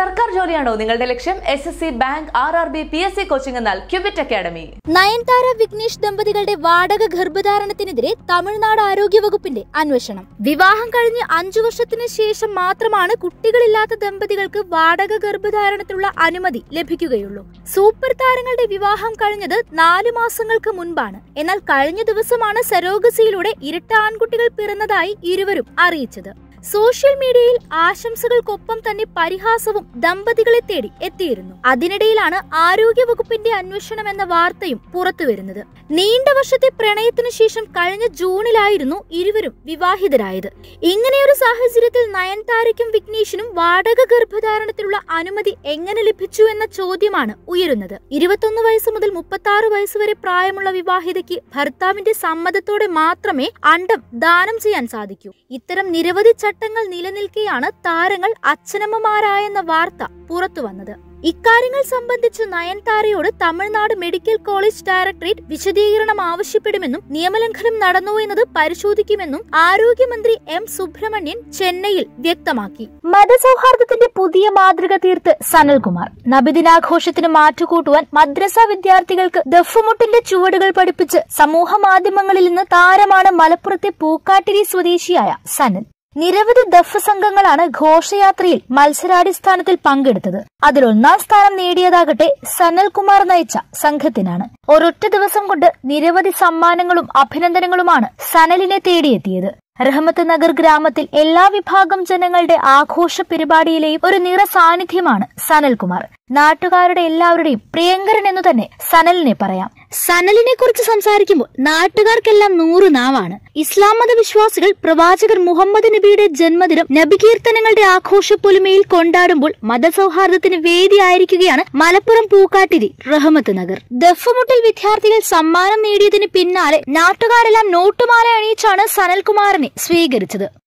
സർക്കാർ ജോലിയാണോ നിങ്ങളുടെ ലക്ഷ്യം S S C bank R R B P S C coaching എന്നാൽ ക്യൂബിറ്റ് അക്കാഡമി നയൻതാര വിഘ്നേഷ് ദമ്പതികളുടെ വാടക ഗർഭധാരണത്തിനെതിരെ തമിഴ്നാട് ആരോഗ്യവകുപ്പിന്റെ അന്വേഷണം വിവാഹം കഴിഞ്ഞ് അഞ്ചു വർഷത്തിന് ശേഷം മാത്രമാണ് കുട്ടികളില്ലാത്ത ദമ്പതികൾക്ക് വാടക ഗർഭധാരണത്തിനുള്ള അനുമതി ലഭിക്കുകയുള്ളൂ സൂപ്പർ താരങ്ങളുടെ വിവാഹം കഴിഞ്ഞത് നാലു മാസങ്ങൾക്ക് മുൻപാണ് എന്നാൽ കഴിഞ്ഞ ദിവസമാണ് സരോഗസിയിലൂടെ ഇരട്ട ആൺകുട്ടികൾ പിറന്നതായി ഇരുവരും അറിയിച്ചത് സോഷ്യൽ മീഡിയയിൽ ആശംസകൾക്കൊപ്പം തന്നെ പരിഹാസവും ദമ്പതികളെ തേടി എത്തിയിരുന്നു അതിനിടയിലാണ് ആരോഗ്യ വകുപ്പിന്റെ അന്വേഷണം എന്ന വാർത്തയും പുറത്തുവരുന്നത് നീണ്ട വർഷത്തെ പ്രണയത്തിനു ശേഷം കഴിഞ്ഞ ജൂണിലായിരുന്നു ഇരുവരും വിവാഹിതരായത് ഇങ്ങനെയൊരു സാഹചര്യത്തിൽ നയൻതാരയ്ക്കും വിഘ്നേഷിനും വാടക ഗർഭധാരണത്തിലുള്ള അനുമതി എങ്ങനെ ലഭിച്ചു എന്ന ചോദ്യമാണ് ഉയരുന്നത് ഇരുപത്തൊന്ന് വയസ്സ് മുതൽ മുപ്പത്തി ആറ് വയസ്സ് വരെ പ്രായമുള്ള വിവാഹിതയ്ക്ക് ഭർത്താവിന്റെ സമ്മതത്തോടെ മാത്രമേ അണ്ടം ദാനം ചെയ്യാൻ സാധിക്കൂ ഇത്തരം നിരവധി ചട്ടങ്ങൾ നിലനിൽക്കെയാണ് താരങ്ങൾ അച്ഛനമ്മമാരായെന്ന വാർത്ത പുറത്തുവന്നത് ഇക്കാര്യങ്ങൾ സംബന്ധിച്ച് നയൻതാരയോട് തമിഴ്നാട് മെഡിക്കൽ കോളേജ് ഡയറക്ടറേറ്റ് വിശദീകരണം ആവശ്യപ്പെടുമെന്നും നിയമലംഘനം നടന്നോ എന്നത് പരിശോധിക്കുമെന്നും ആരോഗ്യമന്ത്രി എം സുബ്രഹ്മണ്യൻ ചെന്നൈയിൽ വ്യക്തമാക്കി മതസൗഹാർദ്ദത്തിന്റെ പുതിയ മാതൃക തീർത്ത് സനൽകുമാർ നബിദിനാഘോഷത്തിന് മാറ്റുകൂട്ടുവാൻ മദ്രസ വിദ്യാർത്ഥികൾക്ക് ദഫുമുട്ടിന്റെ ചുവടുകൾ പഠിപ്പിച്ച് സമൂഹ മാധ്യമങ്ങളിൽ നിന്ന് താരമാണ് മലപ്പുറത്തെ പൂക്കാട്ടിരി സ്വദേശിയായ സനൽ നിരവധി ദഫ് സംഘങ്ങളാണ് ഘോഷയാത്രയിൽ മത്സരാടിസ്ഥാനത്തിൽ പങ്കെടുത്തത് അതിൽ ഒന്നാം സ്ഥാനം നേടിയതാകട്ടെ സനൽകുമാർ നയിച്ച സംഘത്തിനാണ് ഒരൊറ്റ ദിവസം കൊണ്ട് നിരവധി സമ്മാനങ്ങളും അഭിനന്ദനങ്ങളുമാണ് സനലിനെ തേടിയെത്തിയത് റഹ്മത്ത് നഗർ ഗ്രാമത്തിൽ എല്ലാ വിഭാഗം ജനങ്ങളുടെ ആഘോഷ പരിപാടിയിലെയും ഒരു നിറ സാന്നിധ്യമാണ് സനൽകുമാർ നാട്ടുകാരുടെ എല്ലാവരുടെയും പ്രിയങ്കരൻ എന്ന് തന്നെ സനലിനെ പറയാം സനലിനെ കുറിച്ച് സംസാരിക്കുമ്പോൾ നാട്ടുകാർക്കെല്ലാം നൂറ് നാവാണ് ഇസ്ലാം മത വിശ്വാസികൾ പ്രവാചകർ മുഹമ്മദ് നബിയുടെ ജന്മദിനം നബികീർത്തനങ്ങളുടെ ആഘോഷപ്പൊലിമയിൽ കൊണ്ടാടുമ്പോൾ മതസൗഹാർദ്ദത്തിന് വേദിയായിരിക്കുകയാണ് മലപ്പുറം പൂക്കാട്ടിരി റഹമത്ത് നഗർ ദഫുമുട്ടിൽ വിദ്യാർത്ഥികൾ സമ്മാനം നേടിയതിന് പിന്നാലെ നാട്ടുകാരെല്ലാം നോട്ടുമാല അണിയിച്ചാണ് സനൽകുമാറിനെ സ്വീകരിച്ചത്